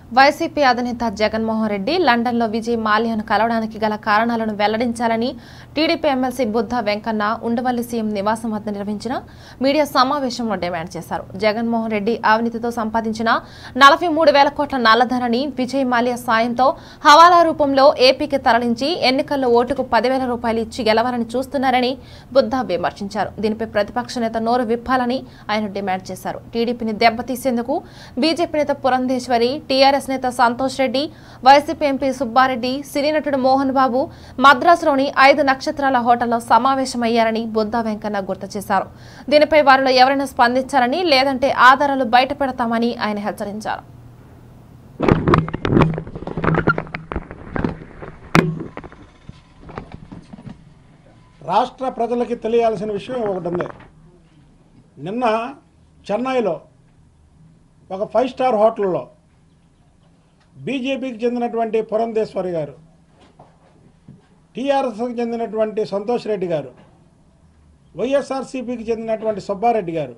YCP అధినేత జగన్మోహన్ రెడ్డి లండన్లో విజయ్ మాల్యాను కలవడానికి గల కారణాలను వెల్లడించాలని TDP MLC Buddha Venkanna Undavalli CM నివాసం వద్ద నిర్వహించిన మీడియా సమావేశంలో డిమాండ్ చేశారు జగన్మోహన్ రెడ్డి అవినీతితో సంపాదించిన నలభై మూడు వేల కోట్ల నల్లధనని విజయ్ మాల్యా సాయంతో హవాలా రూపంలో ఏపీకి తరలించి ఎన్నికల్లో ఓటుకు పదివేల రూపాయలు ఇచ్చి గెలవాలని చూస్తున్నారని బుద్ధ విమర్శించారు దీనిపై ప్రతిపక్ష నేత నోరు విప్పాలని ఆయన డిమాండ్ చేశారు టీడీపీని దెబ్బతీసేందుకు బీజేపీ నేత పురంధేశ్వరి టీఆర్ఎస్ నేత సంతోష్ రెడ్డి వైసీపీ ఎంపీ సుబ్బారెడ్డి సినీ నటుడు మోహన్ బాబు మద్రాసులోని ఐదు నక్షత్రాల హోటల్లో సమావేశమయ్యారని బుద్ధ వెంకన్న గుర్తు చేశారు దీనిపై వారిలో ఎవరైనా స్పందించారని లేదంటే ఆధారాలు బయట పెడతామని ఆయన హెచ్చరించారు రాష్ట్ర ప్రజలకి తెలియాల్సిన విషయం ఒకటి ఉంది నిన్న చెన్నైలో ఒక ఫైవ్ స్టార్ హోటల్లో బీజేపీకి చెందినటువంటి పురంధేశ్వరి గారు టీఆర్ఎస్కి చెందినటువంటి సంతోష్ రెడ్డి గారు వైఎస్ఆర్సీపీకి చెందినటువంటి సుబ్బారెడ్డి గారు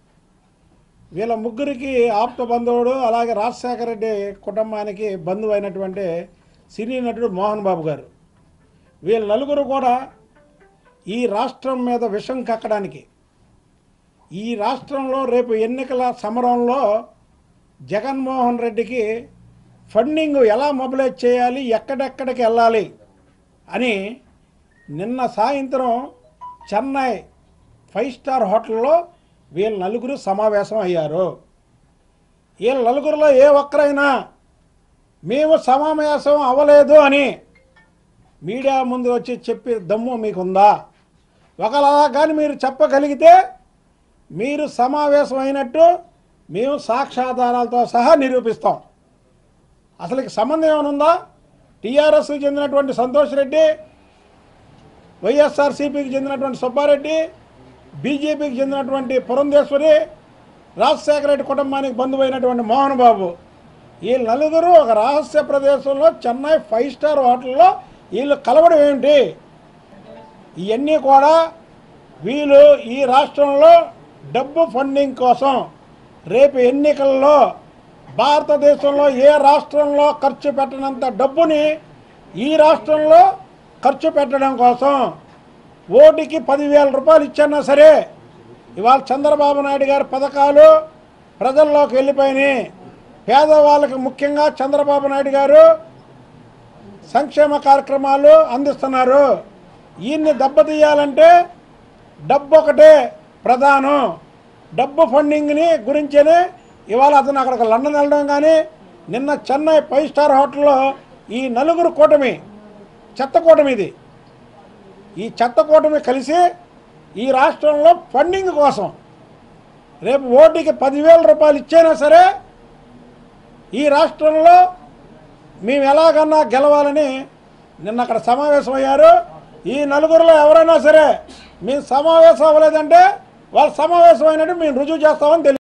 వీళ్ళ ముగ్గురికి ఆప్త బంధువుడు అలాగే రాజశేఖర రెడ్డి కుటుంబానికి బంధువు అయినటువంటి సినీ నటుడు మోహన్ బాబు గారు వీళ్ళ నలుగురు కూడా ఈ రాష్ట్రం మీద విషం కక్కడానికి ఈ రాష్ట్రంలో రేపు ఎన్నికల సమరంలో జగన్మోహన్ రెడ్డికి ఫండింగ్ ఎలా మొబిలైజ్ చేయాలి ఎక్కడెక్కడికి వెళ్ళాలి అని నిన్న సాయంత్రం చెన్నై ఫైవ్ స్టార్ హోటల్లో వీళ్ళ నలుగురు సమావేశం అయ్యారు వీళ్ళ నలుగురిలో ఏ ఒక్కరైనా మేము సమావేశం అవ్వలేదు అని మీడియా ముందు వచ్చి చెప్పే దమ్ము మీకుందా ఒకలా కానీ మీరు చెప్పగలిగితే మీరు సమావేశం అయినట్టు మేము సాక్ష్యాధారాలతో సహా నిరూపిస్తాం అసలుకి సంబంధం ఏమైనా ఉందా టీఆర్ఎస్కి చెందినటువంటి సంతోష్ రెడ్డి వైఎస్ఆర్సీపీకి చెందినటువంటి సుబ్బారెడ్డి బీజేపీకి చెందినటువంటి పురంధేశ్వరి రాజశేఖర రెడ్డి కుటుంబానికి బంధువైనటువంటి మోహన్ బాబు ఈ నలుగురు ఒక రహస్య ప్రదేశంలో చెన్నై ఫైవ్ స్టార్ హోటల్లో వీళ్ళు కలవడం ఏమిటి ఇవన్నీ కూడా వీళ్ళు ఈ రాష్ట్రంలో డబ్బు ఫండింగ్ కోసం రేపు ఎన్నికల్లో భారతదేశంలో ఏ రాష్ట్రంలో ఖర్చు పెట్టినంత డబ్బుని ఈ రాష్ట్రంలో ఖర్చు పెట్టడం కోసం ఓటుకి పదివేల రూపాయలు ఇచ్చన్నా సరే ఇవాళ చంద్రబాబు నాయుడు గారి పథకాలు ప్రజల్లోకి వెళ్ళిపోయినాయి పేదవాళ్ళకి ముఖ్యంగా చంద్రబాబు నాయుడు గారు సంక్షేమ కార్యక్రమాలు అందిస్తున్నారు ఈయన్ని దెబ్బతీయాలంటే డబ్బు ఒకటే ప్రధానం డబ్బు ఫండింగ్ని గురించేనే ఇవాళ అతను అక్కడికి లండన్ వెళ్ళడం కానీ నిన్న చెన్నై ఫైవ్ స్టార్ హోటల్లో ఈ నలుగురు కూటమి చెత్త కూటమి ఇది ఈ చెత్త కూటమి కలిసి ఈ రాష్ట్రంలో ఫండింగ్ కోసం రేపు ఓటుకి పదివేల రూపాయలు ఇచ్చైనా సరే ఈ రాష్ట్రంలో మేము ఎలాగన్నా గెలవాలని నిన్న అక్కడ సమావేశం అయ్యారు ఈ నలుగురిలో ఎవరైనా సరే మేము సమావేశం అవ్వలేదంటే వాళ్ళు సమావేశం అయినట్టు మేము రుజువు చేస్తామని తెలియదు